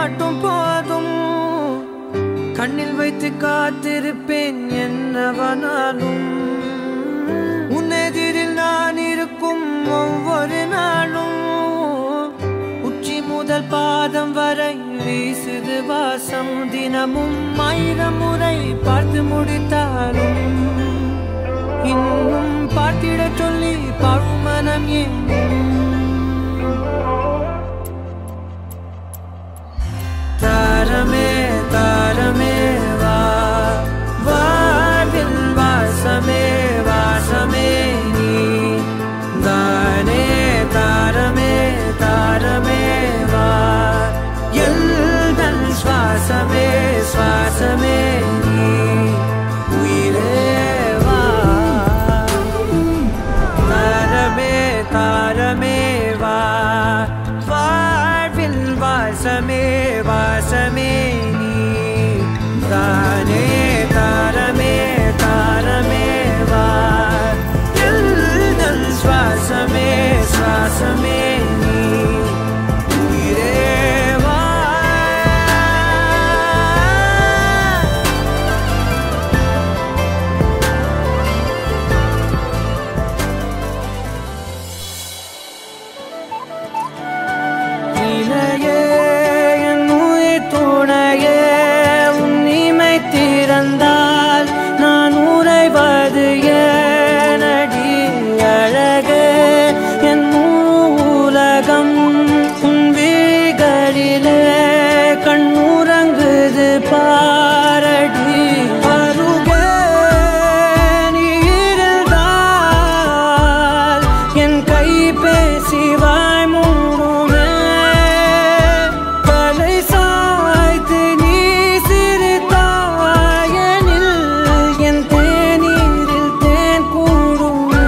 மட்டும் போதும் கண்ணில் வைத்து காத்திருப்பேன் என்னவனாலும் உன்னெதிரில் நான் இருக்கும் ஒவ்வொரு நாளும் உச்சி முதல் பாதம் வரை வீசுது வாசம் தினமும் ஆயிரம் முறை பார்த்து முடித்தாலும் இன்னும் பார்த்திட சொல்லி பழுமனம் ஏன் தாரமே தாரமே வா வாழ்வின் வாசமே வாசமே நீ தானே தாரமே தாரமே வா எல்தன் சுவாசமே சுவாசமே நீ உயிரே வா தாரமே தாரமே வா வாழ்வில் வாசமே வாசமே நீ தானே தாரமே தாரமே வா எல்தன் சுவாசமே சுவாசமே நீ உயிரே வா இணையே என் உயிர் துணையே உன் இமை திறந்தால் நான் உறைவது ஏனடி அழகே என் உலகம் உன் விழிகளிலே கண்ணுறங்குது பாரடி அருகே நீ இருந்தால் என் கை பேசி வாய் மூடுமே தலை சாய்த்து நீ சிரித்தாயனில் என் தேநீரில் தேன் கூடுமே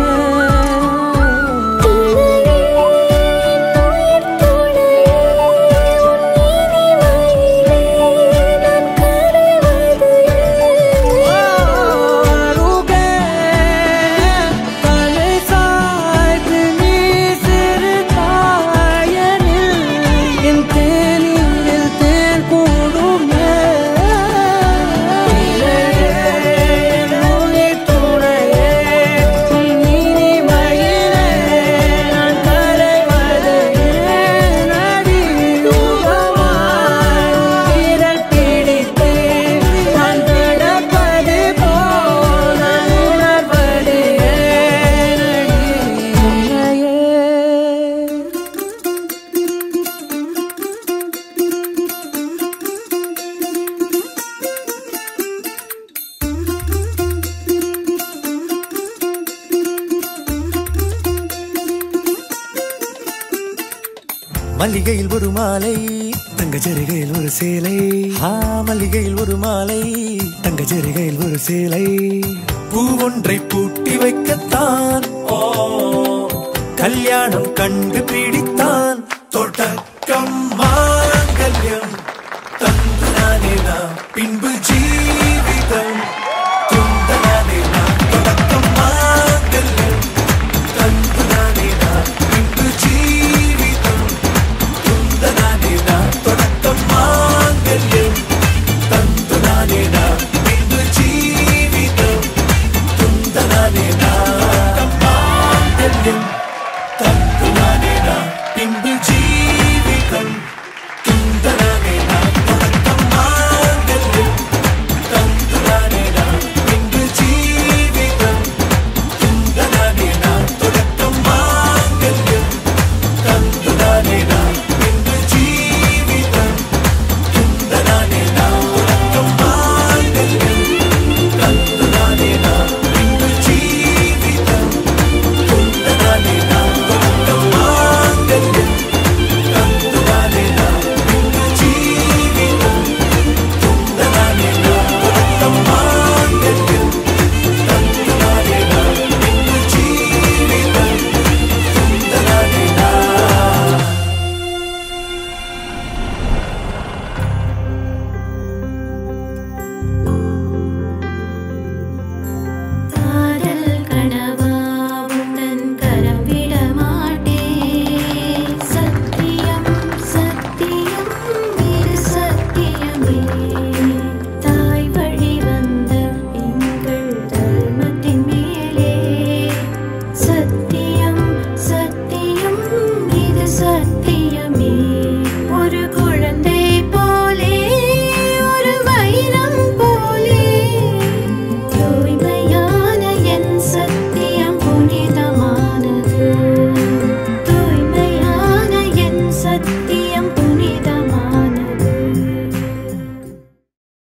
அருகே தலை சாய்த்து நீ சிரித்தாயனில் என் தேநீரில் தேன் கூடுமே என் உயிர் துணையே உன் இனிமையிலே நான் கரைவது ஏனடி யுகமாய் விரல் பிடித்து நான் கிடப்பது போல் நான் உணர்வது ஏனடி உன்னையே மல்லிகையில் ஒரு மாலை தங்க ஜரிகையில் ஒரு சேலை ஆ மல்லிகையில் ஒரு மாலை தங்க ஜரிகையில் ஒரு சேலை பூ ஒன்றை பூட்டி வைக்கத்தான் ஓ கல்யாணம் கண்டு பிடித்தான் தொடக்கம் மாங்கல்யம் தந்து நானே நாம் பின்பு ஜீ